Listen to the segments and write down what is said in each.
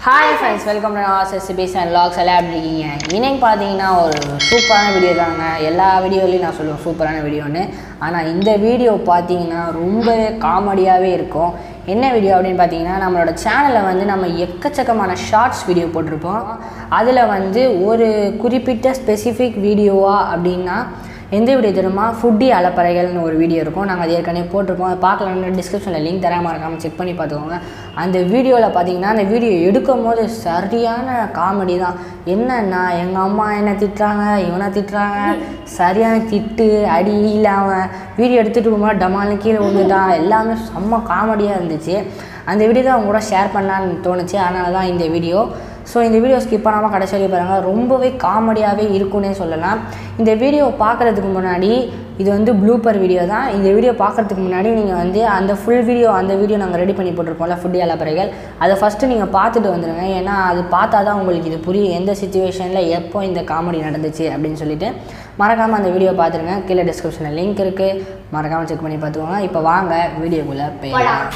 hi friends welcome to ஆசஸ் face and looks எல்லாம் எப்படி இருக்கீங்க இன்னைக்கு பார்த்தீங்கன்னா ஒரு சூப்பரான வீடியோ தாங்க எல்லா வீடியோலையும் நான் சொல்லுவேன் சூப்பரான வீடியோன்னு ஆனால் இந்த வீடியோ பார்த்தீங்கன்னா ரொம்பவே காமெடியாகவே இருக்கும் என்ன வீடியோ அப்படின்னு பார்த்தீங்கன்னா நம்மளோட சேனலில் வந்து நம்ம எக்கச்சக்கமான ஷார்ட்ஸ் வீடியோ போட்டிருப்போம் அதில் வந்து ஒரு குறிப்பிட்ட ஸ்பெசிஃபிக் வீடியோவா அப்படின்னா எந்த வீடியோ தெரியுமா ஃபுட்டி அலப்பறைகள்னு ஒரு வீடியோ இருக்கும் நாங்கள் அது ஏற்கனவே போட்டிருப்போம் அதை பார்க்கலாம்னு டிஸ்கிரிப்ஷனில் லிங்க் தராமல் இருக்காமல் செக் பண்ணி பார்த்துக்கோங்க அந்த வீடியோவில் பார்த்தீங்கன்னா அந்த வீடியோ எடுக்கும் போது சரியான காமெடி தான் என்னன்னா எங்கள் அம்மா என்ன திட்டுறாங்க இவனை திட்டுறாங்க சரியான திட்டு அடி இல்லாமல் வீடியோ எடுத்துகிட்டு போகும்போது டமால்னு கீழே விழுந்துட்டான் எல்லாமே செம்ம காமெடியாக இருந்துச்சு அந்த வீடியோ தான் அவங்க கூட ஷேர் பண்ணலான்னு தோணுச்சு அதனால தான் இந்த வீடியோ ஸோ இந்த வீடியோ ஸ்கிப் பண்ணாமல் கடைசி வரைக்கும் பாருங்கள் ரொம்பவே காமெடியாகவே இருக்குன்னே சொல்லலாம் இந்த வீடியோ பார்க்குறதுக்கு முன்னாடி இது வந்து ப்ளூப்பர் வீடியோ தான் இந்த வீடியோ பார்க்குறதுக்கு முன்னாடி நீங்கள் வந்து அந்த ஃபுல் வீடியோ அந்த வீடியோ நாங்கள் ரெடி பண்ணி போட்டிருப்போம்ல ஃபுட் அலப்பறைகள் அதை ஃபஸ்ட்டு நீங்கள் பார்த்துட்டு வந்துடுங்க ஏன்னா அது பார்த்தா தான் உங்களுக்கு இது புரியும் எந்த சுச்சுவேஷனில் எப்போ இந்த காமெடி நடந்துச்சு அப்படின்னு சொல்லிட்டு மறக்காமல் அந்த வீடியோ பார்த்துருங்க கீழே டிஸ்கிரிப்ஷனில் லிங்க் இருக்குது மறக்காமல் செக் பண்ணி பார்த்துக்கோங்க இப்போ வாங்க வீடியோக்குள்ளே போயிடலாம்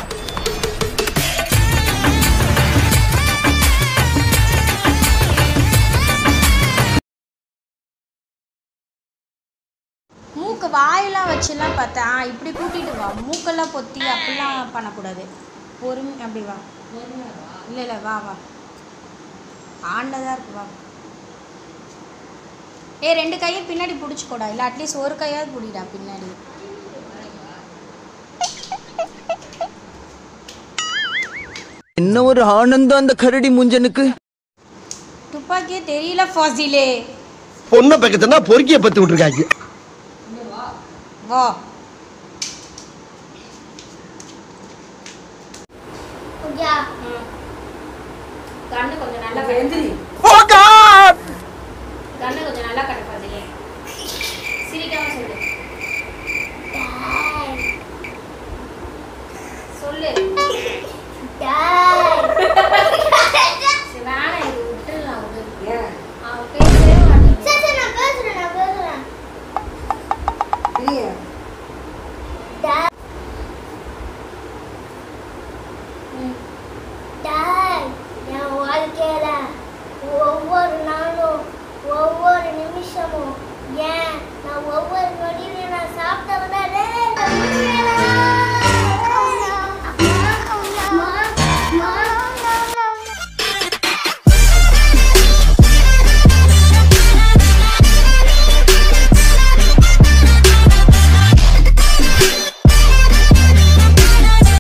மூக்கு வாயெல்லாம் வச்சுலாம் பார்த்தா ஆ, இப்படி கூட்டிட்டு வா மூக்கெல்லாம் பொத்தி அப்படிலாம் பண்ணக்கூடாது பொறுமை அப்படி வா இல்லை இல்லை வா வா ஆண்டதாக இருக்கு வா ஏ ரெண்டு கையும் பின்னாடி பிடிச்சிக்கோடா இல்லை அட்லீஸ்ட் ஒரு கையாவது பிடிடா பின்னாடி என்ன ஒரு ஆனந்தம் அந்த கரடி முஞ்சனுக்கு துப்பாக்கியே தெரியல ஃபாசிலே பொண்ணை பக்கத்துனா பொறுக்கிய பத்து விட்டுருக்காங்க வா கண்ணு கொஞ்சம் நல்லா